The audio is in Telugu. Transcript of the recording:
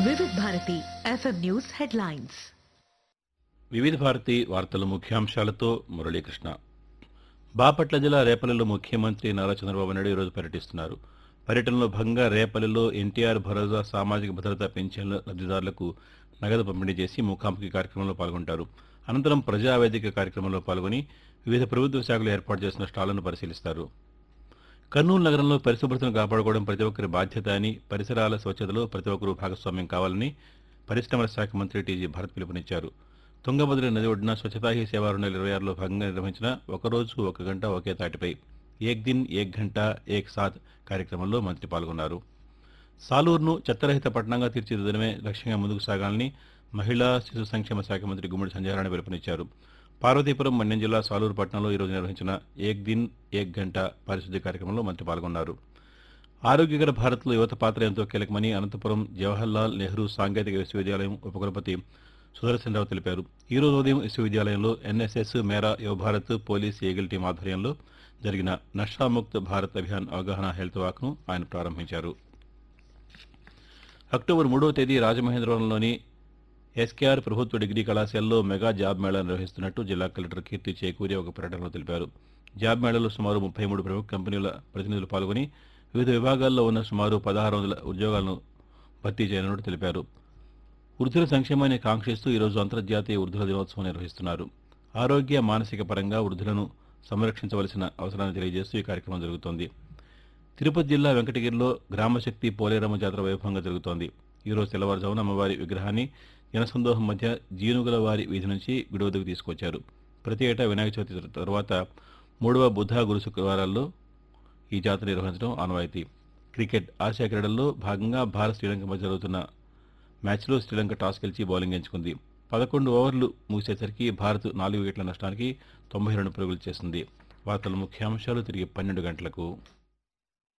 వివిధ భారతి ఎఫ్ఎం న్యూస్ హెడ్లైన్స్ వివిధ భారతి వార్తల ముఖ్యాంశాలతో మురళీకృష్ణ బాపట్ల జిల్లా రేపల్లిలో ముఖ్యమంత్రి నారా చంద్రబాబు నాయుడు ఈరోజు పర్యటిస్తున్నారు పర్యటనలో భాగంగా రేపల్లిలో ఎన్టీఆర్ భరోసా సామాజిక భద్రతా పెన్షన్ల లబ్ధిదారులకు నగదు పంపిణీ చేసి ముఖాముఖి కార్యక్రమంలో పాల్గొంటారు అనంతరం ప్రజావేదిక కార్యక్రమంలో పాల్గొని వివిధ ప్రభుత్వ శాఖలు ఏర్పాటు చేసిన స్టాళ్లను పరిశీలిస్తారు కర్నూలు నగరంలో పరిశుభ్రతను కాపాడుకోవడం ప్రతి ఒక్కరి బాధ్యత అని పరిసరాల స్వచ్ఛతలో ప్రతి ఒక్కరూ భాగస్వామ్యం కావాలని పరిశ్రమల శాఖ మంత్రి టీజీ భరత్ పిలుపునిచ్చారు తుంగభద్ర నది ఒడ్డున స్వచ్ఛతా హీ సేవా రెండు వేల ఇరవై ఆరులో భాగంగా నిర్వహించిన ఒక రోజు ఒక గంట ఒకే తాటిపై ఏక్ దిన్ ఏక్ గంట ఏక్ సాత్ కార్యక్రమంలో మంత్రి పాల్గొన్నారు సాలూరును చెత్తరహిత పట్టణంగా తీర్చిదిద్దడమే లక్ష్యంగా ముందుకు సాగాలని మహిళా శిశు సంక్షేమ శాఖ మంత్రి గుమ్మడి సంజయరాణి పిలుపునిచ్చారు పార్వతీపురం మన్యం జిల్లా సాలూరు పట్టణంలో ఈరోజు నిర్వహించిన ఏక్ దిన్ ఏక్ గంట పారిశుద్ధ్య కార్యక్రమంలో మంత్రి పాల్గొన్నారు ఆరోగ్యకర భారత్లో యువత పాత్ర ఎంతో కీలకమని అనంతపురం జవహర్లాల్ నెహ్రూ సాంకేతిక విశ్వవిద్యాలయం ఉపకులపతి సుదర్శన్ రావు తెలిపారు ఈ రోజు ఉదయం విశ్వవిద్యాలయంలో ఎన్ఎస్ఎస్ మేరా యువ భారత్ పోలీస్ ఈగిల్ టీం ఆధ్వర్యంలో జరిగిన నషాముక్త్ భారత్ అభియాన్ అవగాహన హెల్త్ వాక్ను ఆయన ప్రారంభించారు అక్టోబర్ మూడవ తేదీ రాజమహేంద్రవరంలోని ఎస్కేఆర్ ప్రభుత్వ డిగ్రీ కళాశాలలో మెగా జాబ్ మేళా నిర్వహిస్తున్నట్టు జిల్లా కలెక్టర్ కీర్తి చేకూరి ఒక ప్రకటనలో తెలిపారు జాబ్ మేళాలో సుమారు ముప్పై మూడు ప్రముఖ కంపెనీల ప్రతినిధులు పాల్గొని వివిధ విభాగాల్లో ఉన్న సుమారు పదహారు వందల ఉద్యోగాలను భర్తీ చేయనున్నట్టు తెలిపారు వృద్ధుల సంక్షేమాన్ని కాంక్షిస్తూ ఈరోజు అంతర్జాతీయ వృద్ధుల దినోత్సవం నిర్వహిస్తున్నారు ఆరోగ్య మానసిక పరంగా వృద్ధులను సంరక్షించవలసిన అవసరాన్ని తెలియజేస్తూ ఈ కార్యక్రమం జరుగుతోంది తిరుపతి జిల్లా వెంకటగిరిలో గ్రామశక్తి పోలేరమ్మ జాతర వైభవంగా జరుగుతోంది ఈరోజు తెల్లవారుజామున అమ్మవారి విగ్రహాన్ని జనసందోహం మధ్య జీనుగుల వారి వీధి నుంచి గుడి వద్దకు తీసుకొచ్చారు ప్రతి ఏటా వినాయక చవితి తర్వాత మూడవ బుధ గురు శుక్రవారాల్లో ఈ జాతర నిర్వహించడం ఆనవాయితీ క్రికెట్ ఆసియా క్రీడల్లో భాగంగా భారత్ శ్రీలంక మధ్య జరుగుతున్న మ్యాచ్లో శ్రీలంక టాస్ గెలిచి బౌలింగ్ ఎంచుకుంది పదకొండు ఓవర్లు ముగిసేసరికి భారత్ నాలుగు వికెట్ల నష్టానికి తొంభై రెండు పరుగులు చేసింది వార్తల ముఖ్యాంశాలు తిరిగి పన్నెండు గంటలకు